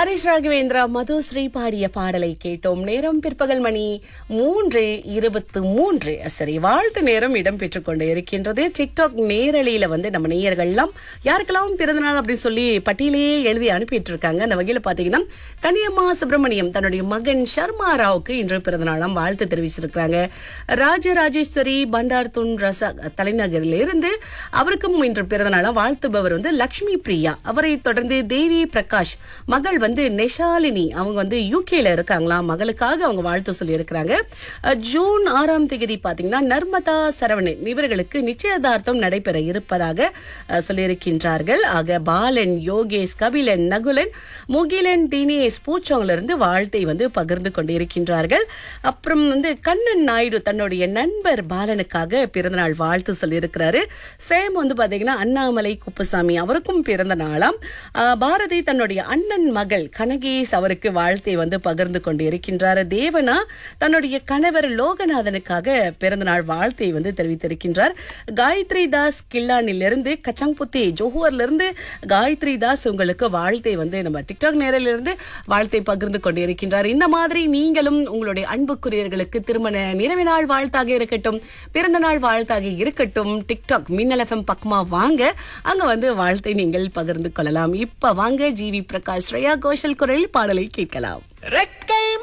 ஹரிஷ் ராகவேந்திரா மதுஸ்ரீ பாடிய பாடலை கேட்டோம் நேரம் பிற்பகல் மணி மூன்று இருபத்து மூன்று சரி வாழ்த்து நேரம் இடம்பெற்றுக் கொண்டு இருக்கின்றது டிக்டாக் நேரலையில வந்து நம்ம நேயர்கள்லாம் யாருக்கெல்லாம் பிறந்தநாள் அப்படின்னு சொல்லி பட்டியலையே எழுதி அனுப்பிட்டு இருக்காங்க அந்த வகையில பாத்தீங்கன்னா கனியம்மா சுப்பிரமணியம் தன்னுடைய மகன் ஷர்மா ராவுக்கு இன்று பிறந்தநாளாம் வாழ்த்து தெரிவிச்சிருக்காங்க ராஜராஜேஸ்வரி பண்டார் துன் ரசா தலைநகரில் இருந்து அவருக்கும் இன்று பிறந்தநாளாம் வாழ்த்துபவர் வந்து லக்ஷ்மி பிரியா அவரை தொடர்ந்து தேவி பிரகாஷ் மகள் வந்து நெஷாலினி அவங்க வந்து யூகேல இருக்காங்களாம் மகளுக்காக அவங்க வாழ்த்து சொல்லி இருக்கிறாங்க ஜூன் ஆறாம் தேதி பாத்தீங்கன்னா நர்மதா சரவணன் இவர்களுக்கு நிச்சயதார்த்தம் நடைபெற இருப்பதாக அஹ், சொல்லியிருக்கின்றார்கள் ஆக பாலன் யோகேஷ் கபிலன் நகுலன் முகிலன் தினேஷ் பூச்சோங்ல இருந்து வாழ்த்தை வந்து பகிர்ந்து கொண்டிருக்கின்றார்கள் அப்புறம் வந்து கண்ணன் நாயுடு தன்னுடைய நண்பர் பாலனுக்காக பிறந்தநாள் வாழ்த்து சொல்லியிருக்கிறாரு சேம் வந்து பாத்தீங்கன்னா அண்ணாமலை குப்புசாமி அவருக்கும் பிறந்த நாளாம் ஆஹ் பாரதி தன்னுடைய அண்ணன் மகள் கனகேஷ் அவருக்கு வாழ்த்தை வந்து பகிர்ந்து கொண்டு இருக்கின்றார் தேவனா தன்னுடைய கணவர் லோகநாதனுக்காக பிறந்த நாள் வாழ்த்தை வந்து தெரிவித்திருக்கின்றார் காயத்ரி தாஸ் கில்லானிலிருந்து கச்சம்புத்தி ஜோஹூர்ல இருந்து காயத்ரி தாஸ் உங்களுக்கு வாழ்த்தை வந்து நம்ம டிக்டாக் நேரிலிருந்து வாழ்த்தை பகிர்ந்து கொண்டு இருக்கின்றார் இந்த மாதிரி நீங்களும் உங்களுடைய அன்புக்குரியர்களுக்கு திருமண நிறைவு நாள் வாழ்த்தாக இருக்கட்டும் பிறந்த நாள் வாழ்த்தாக இருக்கட்டும் டிக்டாக் மின்னல் எஃப்எம் பக்கமா வாங்க அங்க வந்து வாழ்த்தை நீங்கள் பகிர்ந்து கொள்ளலாம் இப்ப வாங்க ஜிவி பிரகாஷ் ஸ்ரேயா கோஷல் குரல் பாடலை கேட்கலாம் ரெக்கை